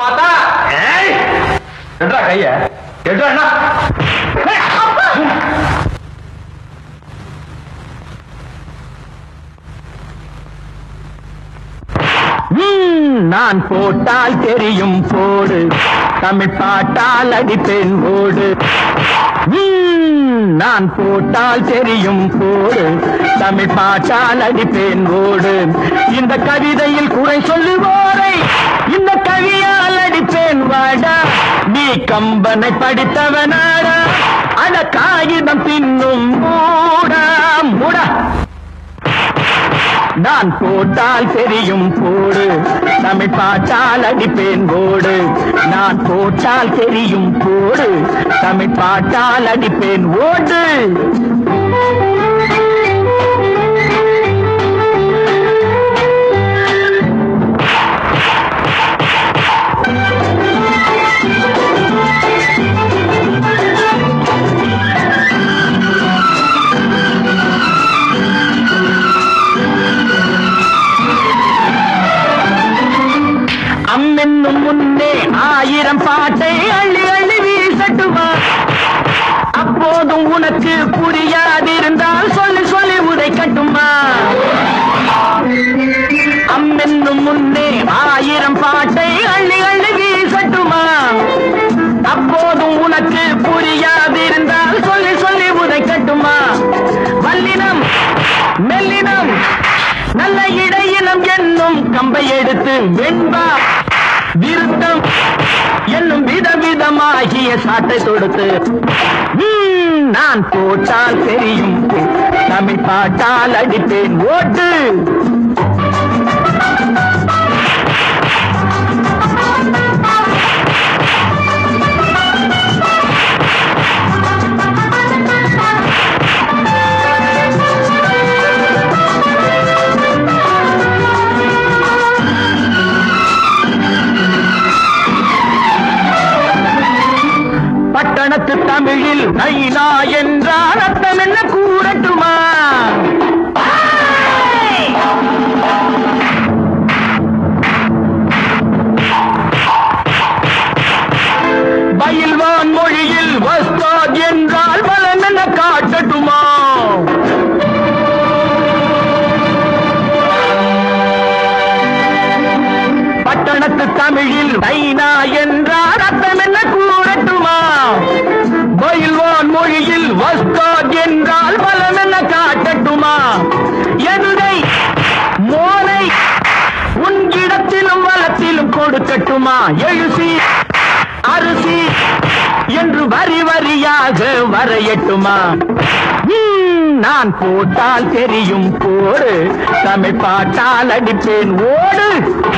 பார்த்தா ஏய் எடுறா கைய எடுறா அண்ணா ம், நான் போட்டால் தெரியும் போடு தமிழ் பாட்டால் அடிப்பேன் ஓடு ம், நான் போட்டால் தெரியும் போடு தமிழ் பாட்டால் அடிப்பேன் ஓடு இந்த கவிதையில் குறை சொல்லுவோரை இந்த கவியால் அடிப்பேன் வாடா நீ கம்பனை படித்தவனாடா அட காகிதம் பின்னும் மூடா மூடா நான் போட்டால் தெரியும் போடு தமிழ் பாட்டால் அடிப்பேன் போடு நான் போட்டால் தெரியும் போடு தமிழ் பாட்டால் அடிப்பேன் ஓடு அம்மென்னும் முன்னே ஆயிரம் பாட்டை அள்ளி அள்ளி வீசட்டுமா அப்போதும் உனக்கு புரியாதிருந்தால் சொல்லி சொல்லி உதைக்கட்டுமா அம்மென்னும் முன்னே ஆயிரம் பாட்டை அள்ளி அள்ளி வீசட்டுமா அப்போதும் உனக்கு புரியாதிருந்தால் சொல்லி சொல்லி உதைக்கட்டுமா வல்லினம் மெல்லினம் நல்ல இடையினம் என்னும் கம்பை எடுத்து வெண்பா விருத்தம் என்னும் விதவிதமாகிய சாட்டை தொடுத்து ம், நான் போட்டால் தெரியும் தமிழ் பாட்டால் அடிப்பேன் ஓட்டு பட்டணத்து தமிழில் நைனா என்றால் அர்த்தம் என்ன கூறட்டுமா பயில்வான் மொழியில் வஸ்தாத் என்றால் பலன் என்ன காட்டட்டுமா பட்டணத்து தமிழில் நைனா என்றால் அர்த்தம் என்ன கூறட்டுமா பயில்வான் மொழியில் வஸ்தாத் என்றால் பலம் என்ன காட்டட்டுமா எந்தை மோனை உன் இடத்திலும் வளத்திலும் கொடுக்கட்டுமா எழுசி அரிசி என்று வரி வரியாக வரையட்டுமா ம், நான் போட்டால் தெரியும் போடு தமிழ் பாட்டால் அடிப்பேன் ஓடு